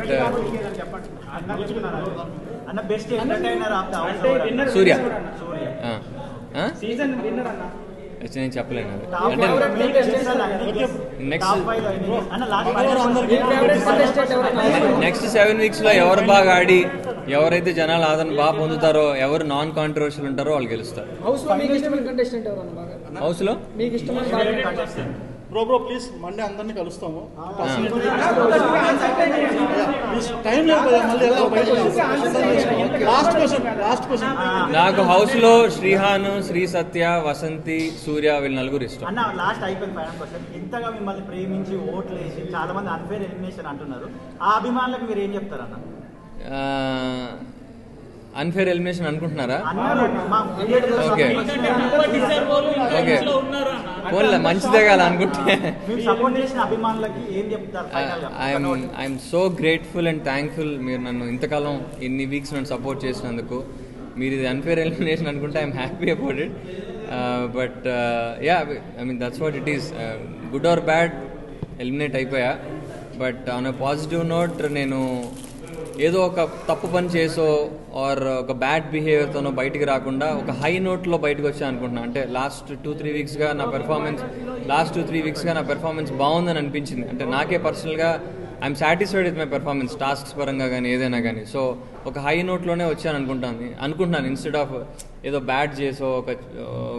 చెప్పండి అన్న best entertainer of the house Surya Surya ఆ. ఆ? సీజన్ విన్నర్ అన్న వచ్చి నేను చెప్పలేను అది. టాప్ అంటే ఫైవ్ మెయిన్ గెస్ట్లు అన్ని Next- టాప్ ఫైవ్ అయినాయి. అన్న లాస్ట్ మీ ఫేవరెట్ కంటెస్టెంట్ ఎవరన్నా నెక్స్ట్ సెవెన్ వీక్స్ లో ఎవరు బాగా ఆడి ఎవరైతే జనాలు ఆదరణ బాగా పొందుతారో ఎవరు నాన్ కాంట్రవర్షియల్ ఉంటారో వాళ్ళు గెలుస్తారు హౌస్ లో మీకు ఇష్టమైన కంటెస్టెంట్ ఎవరన్నా బాగా హౌస్ లో మీకు ఇష్టమైన బాగా బ్రో బ్రో ప్లీజ్ మండే అందరినీ కలుస్తాము ప్లీజ్ టైం లేదు కదా మళ్ళీ ఎలా లాస్ట్ క్వశ్చన్ లాస్ట్ క్వశ్చన్ నాకు హౌస్ లో శ్రీహాన్ శ్రీ సత్య వసంతి సూర్య వీళ్ళు నలుగురు ఇష్టం అన్న లాస్ట్ అయిపోయింది ఫైనల్ క్వశ్చన్ ఇంతగా మిమ్మల్ని ప్రేమించి ఓట్లు వేసి చాలా మంది అన్ఫేర్ ఎలిమినేషన్ అంటున్నారు ఆ అభిమానులకు మీరు ఏం చెప్తారు అన్న అన్ఫేర్ ఎలిమినేషన్ అనుకుంటున్నారా అన్నారు మా థియేటర్లో ఓకే. support ఓకే పోన్లే మంచిదే కదా అనుకుంటే మీరు సపోర్ట్ చేసిన అభిమానులకి ఏం చెప్తారు ఫైనల్ గా I'm I'm so grateful and thankful మీరు నన్ను ఇంతకాలం ఇన్ని వీక్స్ నన్ను సపోర్ట్ చేసినందుకు మీరు ఇది అన్ఫేర్ ఎలిమినేషన్ అనుకుంటే I'm happy about it but ya I mean that's what it is good or bad eliminate అయిపోయా but on a positive note నేను ఏదో ఒక తప్పు పని చేసో ఆర్ ఒక బ్యాడ్ బిహేవియర్తోనో బయటికి రాకుండా ఒక హై నోట్లో బయటకు వచ్చా అనుకుంటున్నా అంటే లాస్ట్ టూ త్రీ వీక్స్గా నా పెర్ఫార్మెన్స్ లాస్ట్ టూ త్రీ వీక్స్గా నా పెర్ఫార్మెన్స్ బాగుందని అనిపించింది అంటే నాకే పర్సనల్గా I'm satisfied with my performance tasks పరంగా కానీ ఏదైనా కానీ సో ఒక హై నోట్లోనే వచ్చాను అనుకుంటాను అనుకుంటున్నాను ఇన్స్టెడ్ ఆఫ్ ఏదో బ్యాడ్ చేసో ఒక